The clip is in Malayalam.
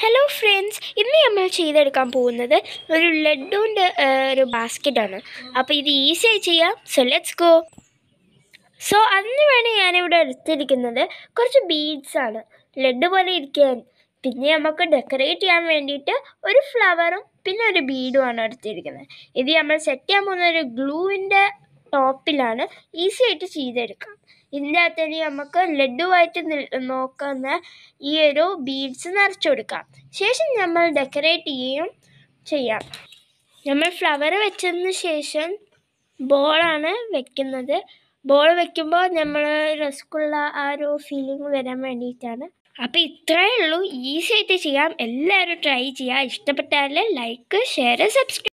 ഹലോ ഫ്രണ്ട്സ് ഇന്ന് നമ്മൾ ചെയ്തെടുക്കാൻ പോകുന്നത് ഒരു ലഡുവിൻ്റെ ഒരു ബാസ്ക്കറ്റാണ് അപ്പോൾ ഇത് ഈസിയായി ചെയ്യാം സോ ലെറ്റ്സ് ഗോ സോ അതിന് വേണ്ടി ഞാനിവിടെ എടുത്തിരിക്കുന്നത് കുറച്ച് ബീഡ്സ് ആണ് ലഡു പോലെ ഇരിക്കാൻ പിന്നെ നമുക്ക് ഡെക്കറേറ്റ് ചെയ്യാൻ വേണ്ടിയിട്ട് ഒരു ഫ്ലവറും പിന്നെ ഒരു ബീഡും ആണ് എടുത്തിരിക്കുന്നത് ഇത് നമ്മൾ സെറ്റ് ചെയ്യാൻ പോകുന്ന ഒരു ഗ്ലൂവിൻ്റെ ടോപ്പിലാണ് ഈസി ആയിട്ട് ചെയ്തെടുക്കാം ഇതിൻ്റെ അകത്ത് ഇനി നമുക്ക് ലഡുവായിട്ട് നിൽ- നോക്കുന്ന ഈ ഒരു ബീഡ്സ് നിറച്ചു കൊടുക്കാം ശേഷം നമ്മൾ ഡെക്കറേറ്റ് ചെയ്യുകയും ചെയ്യാം നമ്മൾ ഫ്ലവർ വെച്ചതിന് ശേഷം ബോളാണ് വെക്കുന്നത് ബോൾ വെക്കുമ്പോൾ നമ്മൾ രസമുള്ള ആ ഒരു ഫീലിംഗ് വരാൻ വേണ്ടിയിട്ടാണ് അപ്പോൾ ഇത്രയേ ഉള്ളൂ ഈസി ആയിട്ട് ചെയ്യാം എല്ലാവരും ട്രൈ ചെയ്യുക ഇഷ്ടപ്പെട്ടാൽ ലൈക്ക് ഷെയർ സബ്സ്ക്രൈബ്